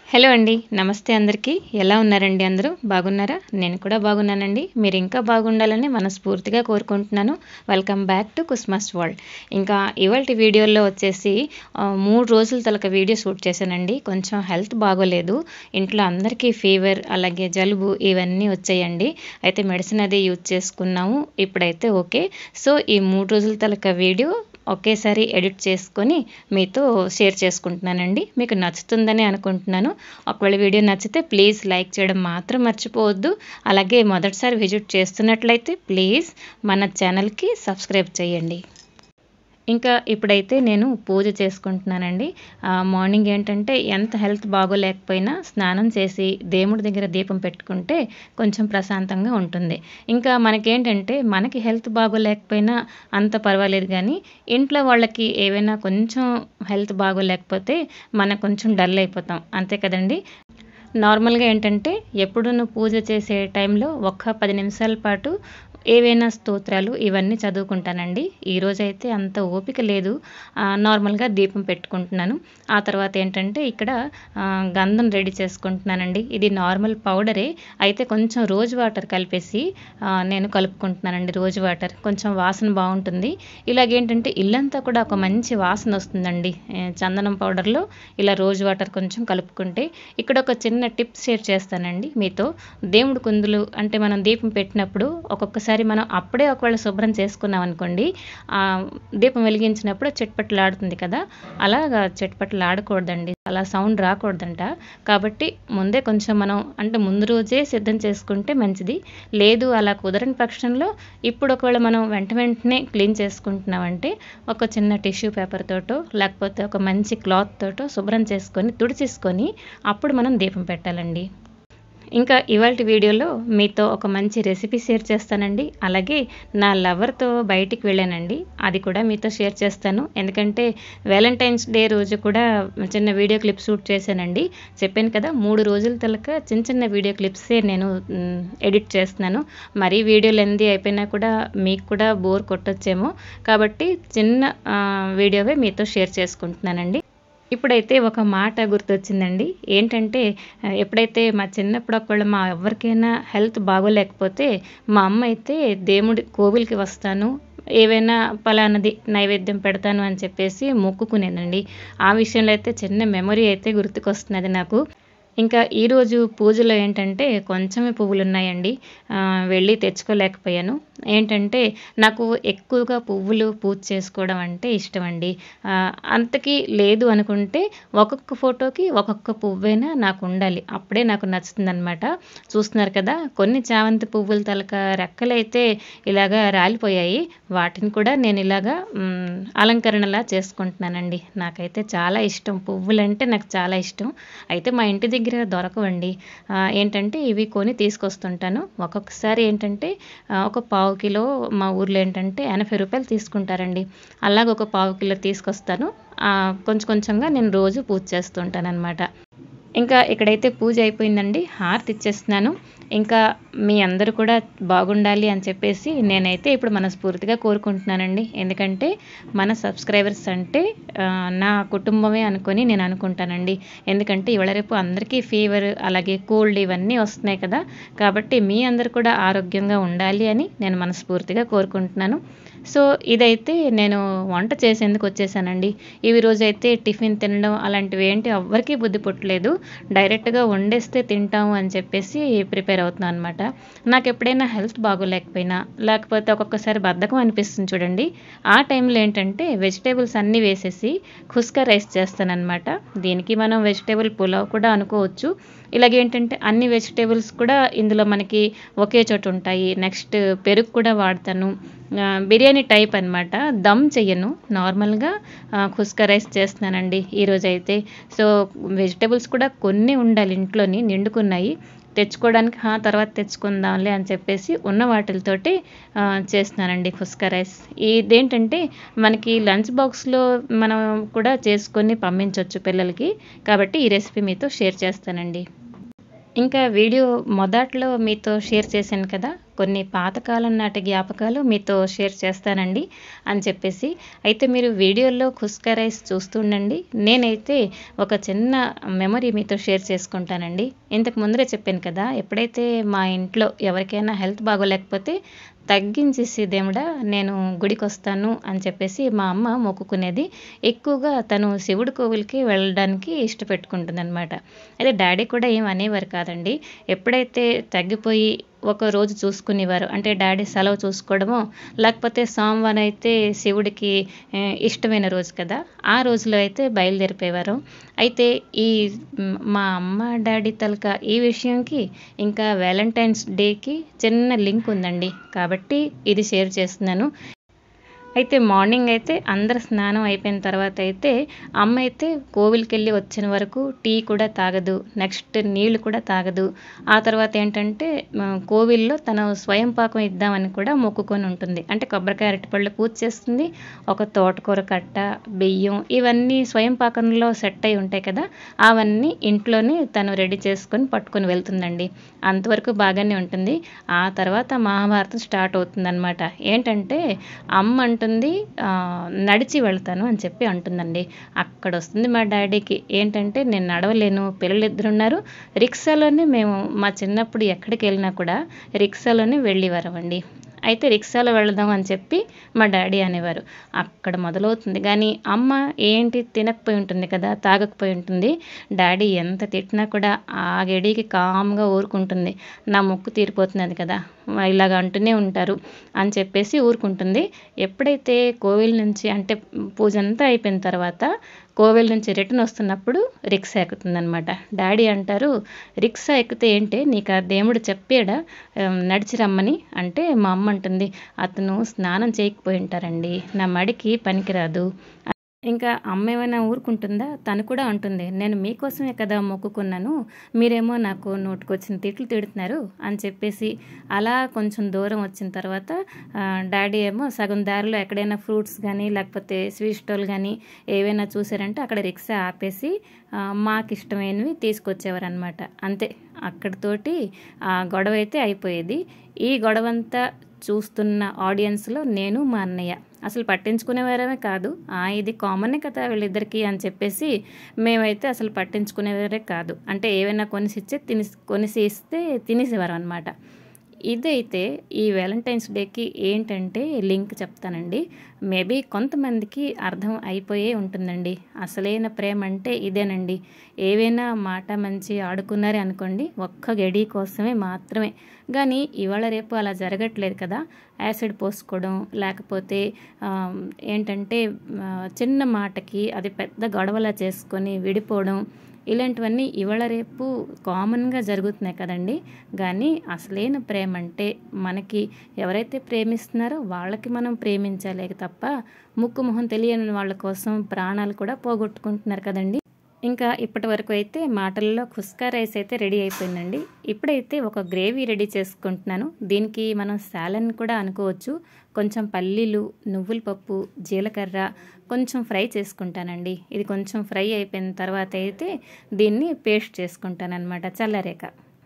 Hello అండి నమస్తే అందరికీ ఎలా ఉన్నారండి అందరూ బాగున్నారా నేను కూడా బాగున్నానండి మీరు ఇంకా బాగుండాలని మనస్ఫూర్తిగా కోరుకుంటున్నాను వెల్కమ్ బ్యాక్ టు కుస్మస్ వరల్డ్ ఇంకా ఇవాళ వీడియోలో వచ్చేసి ఆ, మూడు రోజుల తలక వీడియో షూట్ చేశానండి కొంచెం హెల్త్ బాగోలేదు ఇంట్లో అందరికీ ఫీవర్ అలాగే జలుబు ఇవన్నీ వచ్చాయండి అయితే మెడిసిన్ అది యూజ్ చేసుకున్నాము ఇప్పుడైతే ఓకే సో ఈ మూడు రోజుల తలక వీడియో ఒకేసారి ఎడిట్ చేసుకొని మీతో షేర్ చేసుకుంటున్నానండి మీకు నచ్చుతుందని అనుకుంటున్నాను ఒకవేళ వీడియో నచ్చితే ప్లీజ్ లైక్ చేయడం మాత్రం మర్చిపోవద్దు అలాగే మొదటిసారి విజిట్ చేస్తున్నట్లయితే ప్లీజ్ మన ఛానల్కి సబ్స్క్రైబ్ చేయండి ఇంకా ఇప్పుడైతే నేను పూజ చేసుకుంటున్నానండి ఆ, మార్నింగ్ ఏంటంటే ఎంత హెల్త్ బాగోలేకపోయినా స్నానం చేసి దేవుడి దగ్గర దీపం పెట్టుకుంటే కొంచెం ప్రశాంతంగా ఉంటుంది ఇంకా మనకేంటంటే మనకి హెల్త్ బాగోలేకపోయినా అంత పర్వాలేదు కానీ ఇంట్లో వాళ్ళకి ఏవైనా కొంచెం హెల్త్ బాగోలేకపోతే మనం కొంచెం డల్ అయిపోతాం అంతే కదండి నార్మల్గా ఏంటంటే ఎప్పుడు నువ్వు పూజ చేసే టైంలో ఒక్క పది నిమిషాల పాటు ఏవైనా స్తోత్రాలు ఇవన్నీ చదువుకుంటానండి ఈరోజు అయితే అంత ఓపిక లేదు ఆ, నార్మల్గా దీపం పెట్టుకుంటున్నాను ఆ తర్వాత ఏంటంటే ఇక్కడ ఆ, గంధం రెడీ చేసుకుంటున్నానండి ఇది నార్మల్ పౌడరే అయితే కొంచెం రోజ్ వాటర్ కలిపేసి ఆ, నేను కలుపుకుంటున్నానండి రోజ్ వాటర్ కొంచెం వాసన బాగుంటుంది ఇలాగేంటంటే ఇల్లంతా కూడా ఒక మంచి వాసన వస్తుందండి ఏ, చందనం పౌడర్లో ఇలా రోజ్ వాటర్ కొంచెం కలుపుకుంటే ఇక్కడ ఒక చిన్న టిప్స్ షేర్ చేస్తానండి మీతో దేవుడి కుందులు అంటే మనం దీపం పెట్టినప్పుడు ఒక్కొక్కసారి మనం అప్పుడే ఒకవేళ శుభ్రం చేసుకున్నాం అనుకోండి ఆ దీపం వెలిగించినప్పుడు చిట్పట్లాడుతుంది కదా అలాగా చిట్పట్లాడకూడదండి అలా సౌండ్ రాకూడదంట కాబట్టి ముందే కొంచెం మనం అంటే ముందు రోజే సిద్ధం చేసుకుంటే మంచిది లేదు అలా కుదరని పక్షంలో ఇప్పుడు ఒకవేళ మనం వెంట వెంటనే క్లీన్ చేసుకుంటున్నామంటే ఒక చిన్న టిష్యూ పేపర్ తోటో లేకపోతే ఒక మంచి క్లాత్ తోటో శుభ్రం చేసుకొని తుడిచేసుకొని అప్పుడు మనం దీపం పెట్టాలండి ఇంకా ఇవాళ వీడియోలో మీతో ఒక మంచి రెసిపీ షేర్ చేస్తానండి అలాగే నా లవర్తో బయటికి వెళ్ళానండి అది కూడా మీతో షేర్ చేస్తాను ఎందుకంటే వ్యాలంటైన్స్ డే రోజు కూడా చిన్న వీడియో క్లిప్ షూట్ చేశానండి చెప్పాను కదా మూడు రోజుల తలక చిన్న చిన్న వీడియో క్లిప్సే నేను మ్, ఎడిట్ చేస్తున్నాను మరీ వీడియో లెంది అయిపోయినా కూడా మీకు కూడా బోర్ కొట్టొచ్చేమో కాబట్టి చిన్న ఆ, వీడియోవే మీతో షేర్ చేసుకుంటున్నానండి ఇప్పుడైతే ఒక మాట గుర్తొచ్చిందండి ఏంటంటే ఆ, ఎప్పుడైతే మా చిన్నప్పుడు ఒకవేళ మా ఎవరికైనా హెల్త్ బాగోలేకపోతే మా అమ్మ అయితే దేవుడి కోవిల్కి వస్తాను ఏవైనా పలానది నైవేద్యం పెడతాను అని చెప్పేసి మొక్కుకునేనండి ఆ విషయంలో అయితే చిన్న మెమరీ అయితే గుర్తుకొస్తున్నది నాకు ఇంకా ఈరోజు పూజలో ఏంటంటే కొంచెమే పువ్వులు ఉన్నాయండి ఆ, వెళ్ళి తెచ్చుకోలేకపోయాను ఏంటంటే నాకు ఎక్కువగా పువ్వులు పూజ చేసుకోవడం అంటే ఇష్టం అండి ఆ, అంతకీ లేదు అనుకుంటే ఒక్కొక్క ఫోటోకి ఒక్కొక్క పువ్వైనా నాకు ఉండాలి అప్పుడే నాకు నచ్చుతుంది అనమాట చూస్తున్నారు కదా కొన్ని చామంతి పువ్వుల తలక రెక్కలైతే ఇలాగా రాలిపోయాయి వాటిని కూడా నేను ఇలాగా మ్, అలంకరణలా చేసుకుంటున్నానండి నాకైతే చాలా ఇష్టం పువ్వులంటే నాకు చాలా ఇష్టం అయితే మా ఇంటి దగ్గర దొరకవండి ఆ, ఏంటంటే ఇవి కొని తీసుకొస్తుంటాను ఒక్కొక్కసారి ఏంటంటే ఆ, ఒక పావు కిలో మా ఊర్లో ఏంటంటే ఎనభై రూపాయలు తీసుకుంటారండి అలాగ ఒక పావు కిలో తీసుకొస్తాను ఆ, కొంచెం కొంచెంగా నేను రోజు పూజ చేస్తుంటాను అనమాట ఇంకా ఇక్కడైతే పూజ అయిపోయిందండి హారతి ఇచ్చేస్తున్నాను ఇంకా మీ అందరూ కూడా బాగుండాలి అని చెప్పేసి నేనైతే ఇప్పుడు మనస్ఫూర్తిగా కోరుకుంటున్నానండి ఎందుకంటే మన సబ్స్క్రైబర్స్ అంటే ఆ, నా కుటుంబమే అనుకొని నేను అనుకుంటానండి ఎందుకంటే ఇవాళ రేపు అందరికీ ఫీవర్ అలాగే కోల్డ్ ఇవన్నీ వస్తున్నాయి కదా కాబట్టి మీ అందరు కూడా ఆరోగ్యంగా ఉండాలి అని నేను మనస్ఫూర్తిగా కోరుకుంటున్నాను సో ఇదైతే నేను వంట చేసేందుకు వచ్చేసానండి ఇవి రోజైతే టిఫిన్ తినడం అలాంటివి ఏంటి ఎవ్వరికీ బుద్ధి పుట్టలేదు డైరెక్ట్గా వండేస్తే తింటాము అని చెప్పేసి ప్రిపేర్ అవుతున్నాను అనమాట నాకు ఎప్పుడైనా హెల్త్ బాగోలేకపోయినా లేకపోతే ఒక్కొక్కసారి బద్ధకం అనిపిస్తుంది చూడండి ఆ టైంలో ఏంటంటే వెజిటేబుల్స్ అన్నీ వేసేసి ఖుస్కా రైస్ చేస్తానన్నమాట దీనికి మనం వెజిటేబుల్ పులావ్ కూడా అనుకోవచ్చు ఇలాగేంటంటే అన్ని వెజిటేబుల్స్ కూడా ఇందులో మనకి ఒకే చోట ఉంటాయి నెక్స్ట్ పెరుగు కూడా వాడతాను ఆ, బిర్యానీ టైప్ అన్నమాట దమ్ చెయ్యను నార్మల్గా ఆ, ఖుస్కా రైస్ చేస్తున్నానండి ఈరోజు అయితే సో వెజిటేబుల్స్ కూడా కొన్ని ఉండాలి ఇంట్లోని నిండుకున్నాయి తెచ్చుకోవడానికి "హా, తర్వాత తెచ్చుకుందాంలే అని చెప్పేసి ఉన్న వాటితోటి ఆ, చేస్తున్నానండి ఖుస్కా రైస్ ఇదేంటంటే మనకి లంచ్ బాక్స్లో మనం కూడా చేసుకొని పంపించవచ్చు పిల్లలకి కాబట్టి ఈ రెసిపీ మీతో షేర్ చేస్తానండి ఇంకా వీడియో మొదట్లో మీతో షేర్ చేశాను కదా కొన్ని పాతకాలం నాటి జ్ఞాపకాలు మీతో షేర్ చేస్తానండి అని చెప్పేసి అయితే మీరు వీడియోలో ఖుస్కా రైస్ చూస్తుండండి నేనైతే ఒక చిన్న మెమరీ మీతో షేర్ చేసుకుంటానండి ఇంతకు ముందరే చెప్పాను కదా ఎప్పుడైతే మా ఇంట్లో ఎవరికైనా హెల్త్ బాగోలేకపోతే తగ్గించేసి దేవుడా నేను గుడికి వస్తాను అని చెప్పేసి మా అమ్మ మొక్కుకునేది ఎక్కువగా తను శివుడి కోవిల్కి వెళ్ళడానికి ఇష్టపెట్టుకుంటుంది అనమాట అయితే డాడీ కూడా ఏం అనేవారు కాదండి ఎప్పుడైతే తగ్గిపోయి ఒక రోజు చూసుకునేవారు అంటే డాడీ సెలవు చూసుకోవడమో లేకపోతే సోమవారం అయితే శివుడికి ఆ, ఇష్టమైన రోజు కదా ఆ రోజులో అయితే బయలుదేరిపోయేవారు అయితే ఈ మ్, మా అమ్మ డాడీ తలక ఈ విషయంకి ఇంకా వ్యాలంటైన్స్ డేకి చిన్న లింక్ ఉందండి కాబట్టి ఇది షేర్ చేస్తున్నాను అయితే మార్నింగ్ అయితే అందరు స్నానం అయిపోయిన తర్వాత అయితే అమ్మ అయితే కోవిల్కి వెళ్ళి వచ్చిన వరకు టీ కూడా తాగదు నెక్స్ట్ నీళ్లు కూడా తాగదు ఆ తర్వాత ఏంటంటే మ, కోవిల్లో తను స్వయం పాకం ఇద్దామని కూడా మొక్కుకొని ఉంటుంది అంటే కొబ్బరికాయ అరటిపళ్ళు పూజ చేస్తుంది ఒక తోటకూర కట్ట బియ్యం ఇవన్నీ స్వయం పాకంలో సెట్ అయి ఉంటాయి కదా అవన్నీ ఇంట్లోనే తను రెడీ చేసుకొని పట్టుకొని వెళ్తుందండి అంతవరకు బాగానే ఉంటుంది ఆ తర్వాత మహాభారతం స్టార్ట్ అవుతుందన్నమాట ఏంటంటే అమ్మ అంటుంది "ఆ, నడిచి వెళ్తాను అని చెప్పి అంటుందండి అక్కడ వస్తుంది మా డాడీకి ఏంటంటే నేను నడవలేను పిల్లలు ఇద్దరు ఉన్నారు రిక్షాలోనే మేము మా చిన్నప్పుడు ఎక్కడికి వెళ్ళినా కూడా రిక్షాలోనే వెళ్ళేవారమండి అయితే రిక్షాలో వెళదాం అని చెప్పి మా డాడీ అనేవారు అక్కడ మొదలవుతుంది కానీ అమ్మ ఏంటి తినకపోయి ఉంటుంది కదా తాగకపోయి ఉంటుంది డాడీ ఎంత తిట్టినా కూడా ఆ గడికి కామ్గా ఊరుకుంటుంది నా ముక్కు తీరిపోతున్నది కదా ఇలాగ అంటూనే ఉంటారు అని చెప్పేసి ఊరుకుంటుంది ఎప్పుడైతే కోవిల్ నుంచి అంటే పూజ అంతా అయిపోయిన తర్వాత కోవిల్ నుంచి రిటర్న్ వస్తున్నప్పుడు రిక్షా ఎక్కుతుందనమాట డాడీ అంటారు రిక్షా ఎక్కితే ఏంటి నీకు ఆ దేవుడు చెప్పాడా ఆ, నడిచి రమ్మని అంటే మా అమ్మ అంటుంది అతను స్నానం చేయకపోయి ఉంటారండి నా మడికి పనికిరాదు ఇంకా అమ్మ ఏమైనా ఊరుకుంటుందా తను కూడా అంటుంది నేను మీకోసమే కదా మొక్కుకున్నాను మీరేమో నాకు నోటుకొచ్చిన తిట్లు తిడుతున్నారు అని చెప్పేసి అలా కొంచెం దూరం వచ్చిన తర్వాత ఆ, డాడీ ఏమో సగం దారిలో ఎక్కడైనా ఫ్రూట్స్ కానీ లేకపోతే స్వీట్ స్టాల్ కానీ ఏవైనా చూసారంటే అక్కడ రిక్షా ఆపేసి ఆ, మాకు ఇష్టమైనవి తీసుకొచ్చేవారు అనమాట అంతే అక్కడితోటి ఆ గొడవ అయితే అయిపోయేది ఈ గొడవంతా చూస్తున్న ఆడియన్స్లో నేను మా అన్నయ్య అసలు పట్టించుకునేవారమే కాదు ఆ ఇది కామనే కదా వీళ్ళిద్దరికి అని చెప్పేసి మేమైతే అసలు పట్టించుకునేవారే కాదు అంటే ఏవైనా కొనిసి ఇచ్చే తిని కొనిసి ఇస్తే తినేసేవారు అనమాట ఇదైతే ఈ వ్యాలంటైన్స్ డేకి ఏంటంటే లింక్ చెప్తానండి మేబీ కొంతమందికి అర్థం అయిపోయే ఉంటుందండి అసలైన ప్రేమ అంటే ఇదేనండి ఏవైనా మాట మంచి ఆడుకున్నారే అనుకోండి ఒక్క గడి కోసమే మాత్రమే కానీ ఇవాళ రేపు అలా జరగట్లేదు కదా యాసిడ్ పోసుకోవడం లేకపోతే ఆ, ఏంటంటే ఆ, చిన్న మాటకి అది పెద్ద గొడవలా చేసుకొని విడిపోవడం ఇలాంటివన్నీ ఇవాళ రేపు కామన్గా జరుగుతున్నాయి కదండి కానీ అసలైన ప్రేమ అంటే మనకి ఎవరైతే ప్రేమిస్తున్నారో వాళ్ళకి మనం ప్రేమించాలే తప్ప ముక్కు మొహం తెలియని వాళ్ళ కోసం ప్రాణాలు కూడా పోగొట్టుకుంటున్నారు కదండి ఇంకా ఇప్పటి వరకు అయితే మాటల్లో ఖుస్కా రైస్ అయితే రెడీ అయిపోయిందండి ఇప్పుడైతే ఒక గ్రేవీ రెడీ చేసుకుంటున్నాను దీనికి మనం సాలన్ కూడా అనుకోవచ్చు కొంచెం పల్లీలు నువ్వుల పప్పు జీలకర్ర కొంచెం ఫ్రై చేసుకుంటానండి ఇది కొంచెం ఫ్రై అయిపోయిన తర్వాత అయితే దీన్ని పేస్ట్ చేసుకుంటానన్నమాట చల్లరేక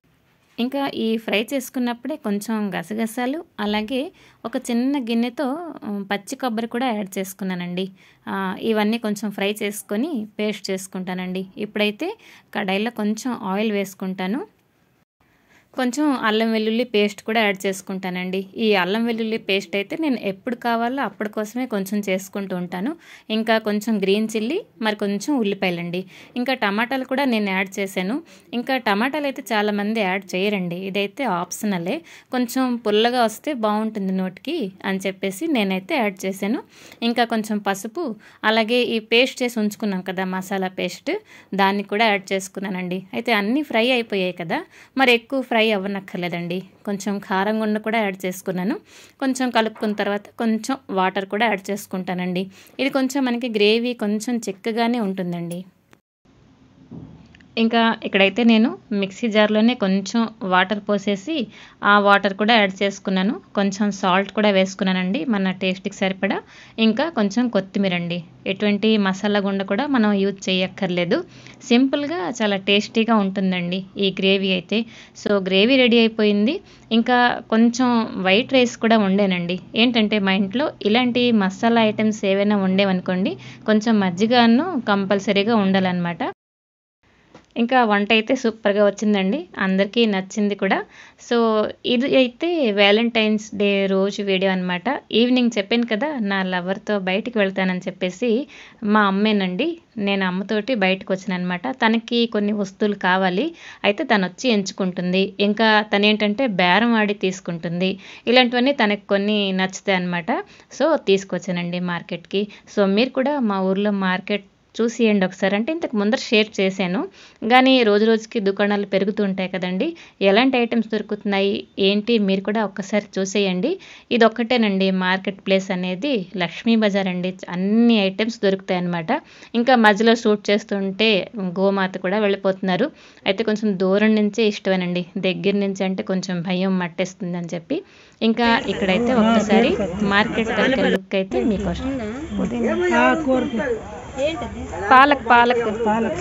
ఇంకా ఈ ఫ్రై చేసుకున్నప్పుడే కొంచెం గసగసాలు అలాగే ఒక చిన్న గిన్నెతో ఉమ్, పచ్చి కొబ్బరి కూడా యాడ్ చేసుకున్నానండి ఆ, ఇవన్నీ కొంచెం ఫ్రై చేసుకొని పేస్ట్ చేసుకుంటానండి ఇప్పుడైతే కడాయిలో కొంచెం ఆయిల్ వేసుకుంటాను కొంచెం అల్లం వెల్లుల్లి పేస్ట్ కూడా యాడ్ చేసుకుంటానండి ఈ అల్లం వెల్లుల్లి పేస్ట్ అయితే నేను ఎప్పుడు కావాలో అప్పటి కోసమే కొంచెం చేసుకుంటూ ఉంటాను ఇంకా కొంచెం గ్రీన్ చిల్లీ మరి కొంచెం ఉల్లిపాయలండి ఇంకా టమాటాలు కూడా నేను యాడ్ చేశాను ఇంకా టమాటాలు అయితే చాలామంది యాడ్ చేయరండి ఇదైతే ఆప్షనలే కొంచెం పుల్లగా వస్తే బాగుంటుంది నోటికి అని చెప్పేసి నేనైతే యాడ్ చేశాను ఇంకా కొంచెం పసుపు అలాగే ఈ పేస్ట్ చేసి ఉంచుకున్నాం కదా మసాలా పేస్ట్ దాన్ని కూడా యాడ్ చేసుకున్నానండి అయితే అన్నీ ఫ్రై అయిపోయాయి కదా మరి ఎక్కువ ఫ్రై అవ్వనక్కర్లేదండి కొంచెం కారం గుండ కూడా యాడ్ చేసుకున్నాను కొంచెం కలుపుకున్న తర్వాత కొంచెం వాటర్ కూడా యాడ్ చేసుకుంటానండి ఇది కొంచెం మనకి గ్రేవీ కొంచెం చిక్కగానే ఉంటుందండి ఇంకా ఇక్కడైతే నేను మిక్సీ జార్లోనే కొంచెం వాటర్ పోసేసి ఆ వాటర్ కూడా యాడ్ చేసుకున్నాను కొంచెం సాల్ట్ కూడా వేసుకున్నానండి మన టేస్ట్కి సరిపడా ఇంకా కొంచెం కొత్తిమీర అండి ఎటువంటి మసాలా గుండ కూడా మనం యూజ్ చేయక్కర్లేదు సింపుల్గా చాలా టేస్టీగా ఉంటుందండి ఈ గ్రేవీ అయితే సో గ్రేవీ రెడీ అయిపోయింది ఇంకా కొంచెం వైట్ రైస్ కూడా వండానండి ఏంటంటే మా ఇంట్లో ఇలాంటి మసాలా ఐటమ్స్ ఏవైనా వండేవనుకోండి కొంచెం మజ్జిగను కంపల్సరీగా ఉండాలన్నమాట ఇంకా వంట అయితే సూపర్గా వచ్చిందండి అందరికీ నచ్చింది కూడా సో ఇది అయితే వ్యాలంటైన్స్ డే రోజు వీడియో అనమాట ఈవినింగ్ చెప్పాను కదా నా లవర్తో బయటికి వెళ్తానని చెప్పేసి మా అమ్మేనండి నేను అమ్మతోటి బయటకు వచ్చాను అనమాట తనకి కొన్ని వస్తువులు కావాలి అయితే తను వచ్చి ఎంచుకుంటుంది ఇంకా తను ఏంటంటే బేరం ఆడి తీసుకుంటుంది ఇలాంటివన్నీ తనకు కొన్ని నచ్చుతాయి అనమాట సో తీసుకొచ్చానండి మార్కెట్కి సో మీరు కూడా మా ఊర్లో మార్కెట్ చూసియండి ఒకసారి అంటే ఇంతకు ముందర షేర్ చేశాను కానీ రోజు రోజుకి దుకాణాలు పెరుగుతూ ఉంటాయి కదండి ఎలాంటి ఐటమ్స్ దొరుకుతున్నాయి ఏంటి మీరు కూడా ఒక్కసారి చూసేయండి ఇది ఒక్కటేనండి మార్కెట్ ప్లేస్ అనేది లక్ష్మీ బజార్ అండి అన్ని ఐటమ్స్ దొరుకుతాయి అన్నమాట ఇంకా మధ్యలో షూట్ చేస్తుంటే గోమాత కూడా వెళ్ళిపోతున్నారు అయితే కొంచెం దూరం నుంచే ఇష్టమేనండి దగ్గర నుంచి అంటే కొంచెం భయం మట్టేస్తుంది అని చెప్పి ఇంకా ఇక్కడైతే ఒక్కసారి మార్కెట్ తరగతి లుక్ అయితే మీకోసం పాలక్ పాలక్ పాలక్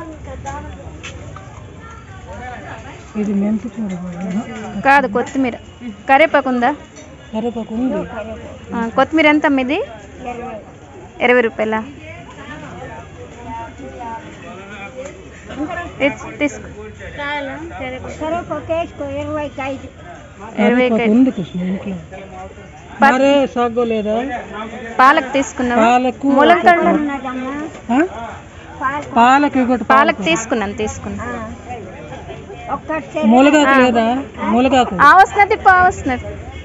ఇది మెంతి కూర కాదు కొత్తిమీర కరేపాకు ఉందా కరివేపాకు ఉంది ఆ, కొత్తిమీర ఎంత అమ్మ ఇది ఇరవై రూపాయల తీసుకో ఇరవై కరివేపాకు ఉంది కృష్ణ ఇంట్లో మరే సాగు లేదా పాలక్ తీసుకున్నావా పాలకు ములంకాడ ఆ? పాలకు ఒకటి పాలక్ తీసుకున్నాను తీసుకున్నాను మూలగాకు లేదా మూలగాకు ఆ వస్తున్నది పా వస్తున్నది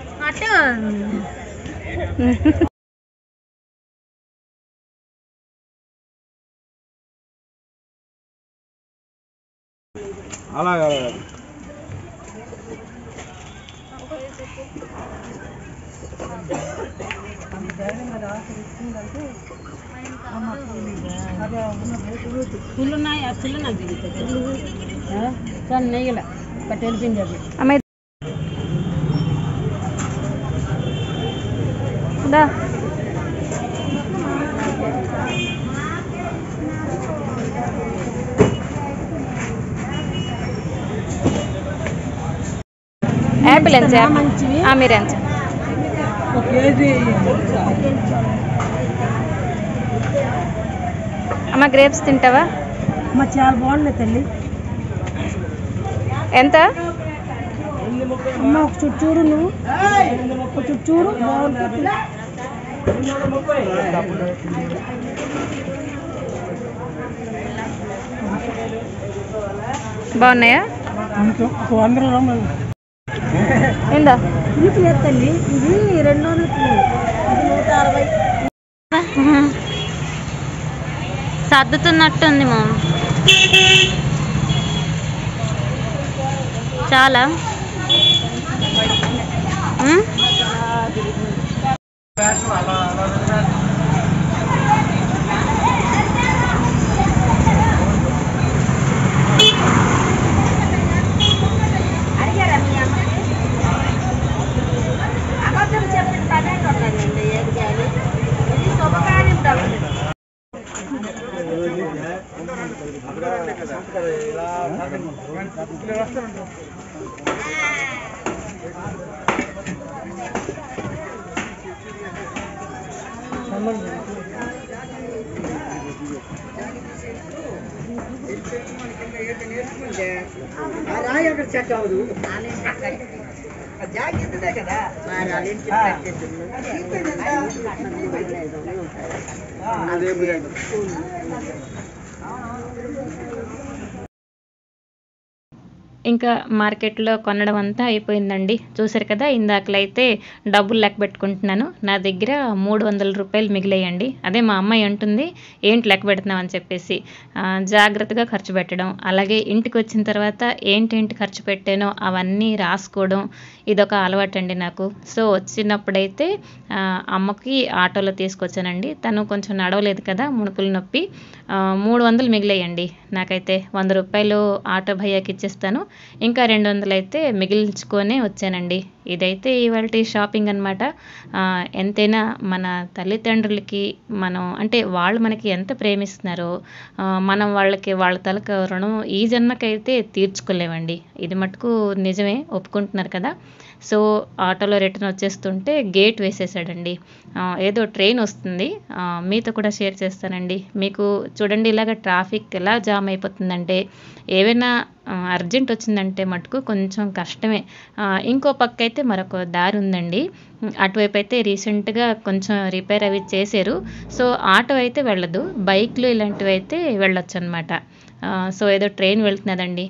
అలాగే పుల్లున్నాయి ఆ పుల్లు నాకు కానీ నెయ్యల బట్ వెళ్ళిపోయింది అది అమ్మాయి దా యాపిల్ ఎంత మంచివి ఆ, మీరు ఎంత ఒక కేజీ అమ్మ గ్రేప్స్ తింటావా అమ్మ చాలా బాగున్నాయి తల్లి ఎంత అమ్మ ఒక చుట్టూ చూడు నువ్వు ఒక చుట్టూ చూడు బాగుంటుంది బాగున్నాయా ఒక వంద రూపాయలు ఇందా ఇది లేదు తల్లి ఇది రెండు వందలు ఇది నూట అరవై సర్దుతున్నట్టుంది మా చాలా ఉమ్? ఇంకా మార్కెట్లో కొనడం అంతా అయిపోయిందండి చూసారు కదా ఇందాకలైతే డబ్బులు లెక్క పెట్టుకుంటున్నాను నా దగ్గర మూడు వందల రూపాయలు మిగిలాయండి అదే మా అమ్మాయి అంటుంది ఏంటి లెక్క పెడుతున్నావు అని చెప్పేసి ఆ, జాగ్రత్తగా ఖర్చు పెట్టడం అలాగే ఇంటికి వచ్చిన తర్వాత ఏంటేంటి ఖర్చు పెట్టానో అవన్నీ రాసుకోవడం ఇదొక అలవాటు అండి నాకు సో వచ్చినప్పుడైతే ఆ, అమ్మకి ఆటోలో తీసుకొచ్చానండి తను కొంచెం నడవలేదు కదా ముణుకులు నొప్పి ఆ, మూడు వందలు మిగిలాయండి నాకైతే వంద రూపాయలు ఆటో భయ్యాకి ఇచ్చేస్తాను ఇంకా రెండు వందలు అయితే మిగిల్చుకొనే వచ్చానండి ఇదైతే ఇవాళ షాపింగ్ అనమాట ఎంతైనా మన తల్లిదండ్రులకి మనం అంటే వాళ్ళు మనకి ఎంత ప్రేమిస్తున్నారో ఆ, మనం వాళ్ళకి వాళ్ళ తలక రుణం ఈ జన్మకైతే తీర్చుకోలేమండి ఇది మటుకు నిజమే ఒప్పుకుంటున్నారు కదా సో ఆటోలో రిటర్న్ వచ్చేస్తుంటే గేట్ వేసేసాడండి ఆ, ఏదో ట్రైన్ వస్తుంది ఆ, మీతో కూడా షేర్ చేస్తానండి మీకు చూడండి ఇలాగ ట్రాఫిక్ ఎలా జామ్ అయిపోతుందంటే ఏవైనా అర్జెంట్ వచ్చిందంటే మటుకు కొంచెం కష్టమే ఆ, ఇంకో పక్క అయితే మరొక దారి ఉందండి ఉమ్, అటువైపు అయితే రీసెంట్గా కొంచెం రిపేర్ అవి చేశారు సో ఆటో అయితే వెళ్ళదు బైక్లు ఇలాంటివి అయితే వెళ్ళొచ్చు అనమాట సో ఏదో ట్రైన్ వెళ్తున్నదండి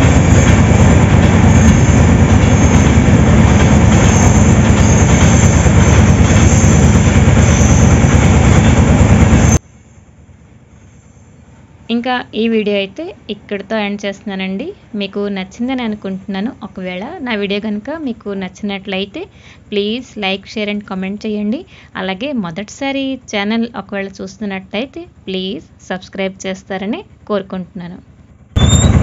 ఇంకా ఈ వీడియో అయితే ఇక్కడితో ఎండ్ చేస్తున్నానండి మీకు నచ్చిందని అనుకుంటున్నాను ఒకవేళ నా వీడియో కనుక మీకు నచ్చినట్లయితే please like share and comment చేయండి అలాగే మొదటిసారి ఛానల్ ఒకవేళ చూస్తున్నట్లయితే ప్లీజ్ సబ్స్క్రైబ్ చేస్తారని కోరుకుంటున్నాను